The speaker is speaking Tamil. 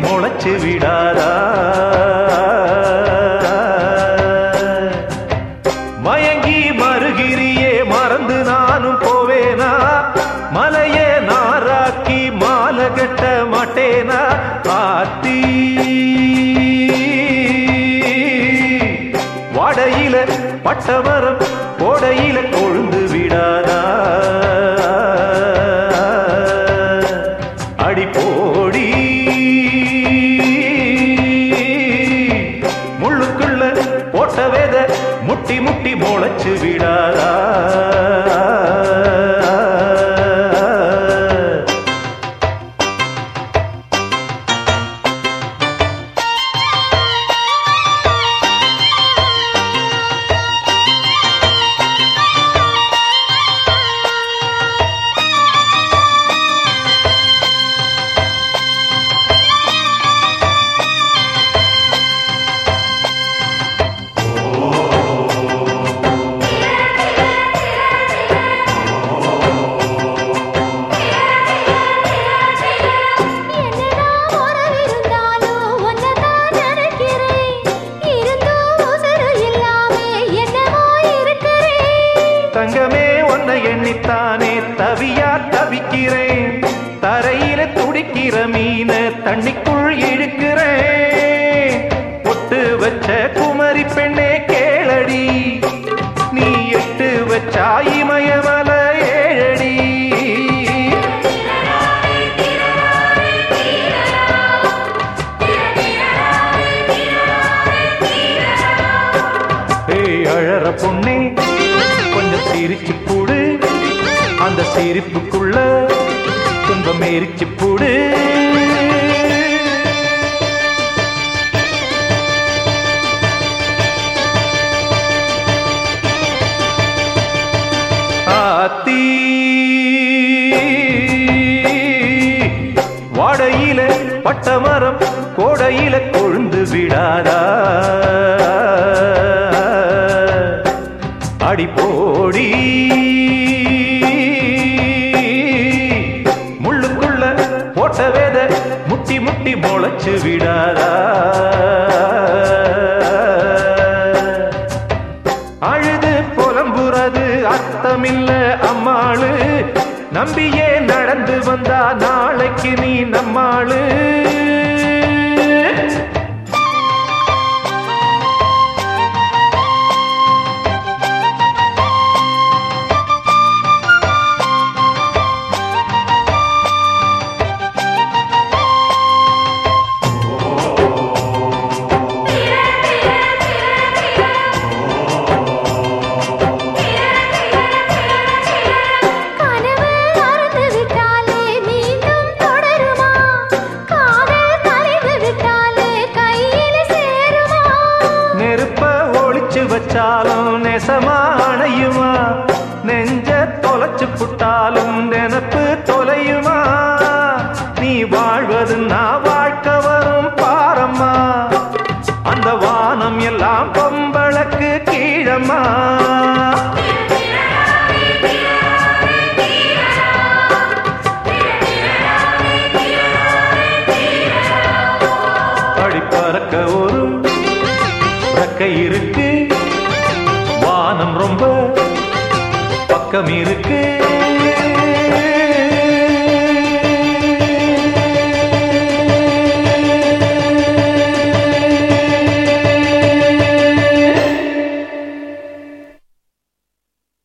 முளைச்சு விடாதா மயங்கி மறுகிரியே மறந்து நானும் போவேனா மலையே நாராக்கி மாலை கட்ட மாட்டேனா ஆத்தி வாடையில பட்டமரம் கோடையில கொழுந்து விடாதா அடி போடி முள்ளுக்குள்ள போட்ட வேத முட்டி முட்டி முளைச்சு விடாதா என்னதான் உறவிருந்தாலும் உன்னைத்தான் நினைக்கிறேன். இருந்தும் உசுரு இல்லாமே என்னவோ இருக்கிறேன். தங்கமே உன்னை எண்ணித்தானே தவியா தவிக்கிறேன் தரையில துடிக்கிற மீன தண்ணிக்குள் இழுக்கிறேன் பொட்டு வச்ச குமரி பெண்ணே கேளடி நீ எட்டு வச்சா இமயமல ஏழடி ஏய் அழற பொண்ணே கொஞ்சம் சிரிச்சு போடு அந்த சிரிப்புக்குள்ள துன்பம் எரிச்சு போடு ஆத்தி வாடையில பட்டமரம் கோடையில கொழுந்து விடாதா அடி போடி முள்ளுக்குள்ள போட்ட வேத முட்டி முட்டி முளைச்சு விடாதா அழுது புலம்புறது அர்த்தமில்ல அம்மாளு நம்பியே நடந்து வந்தா நாளைக்கு நீ நம்மாளு கனவு மறந்து விட்டாலே மீண்டும் தொடருமா? காதல் கலைந்து விட்டாலே கையில் சேருமா? நெருப்ப ஒளிச்சு வச்சாலும் நெசமா அணையுமா நெஞ்ச தொலைச்சு புட்டாலும் நினப்பு தொலையுமா நீ வாழ்வது நான் வாழ்க்க வரும் பாரம்மா அந்த வானம் எல்லாம் பொம்பளக்கு கீழம்மா படி பறக்க ஒரு ரெக்கை இருக்கு வானம் ரொம்ப பக்கம் இருக்கு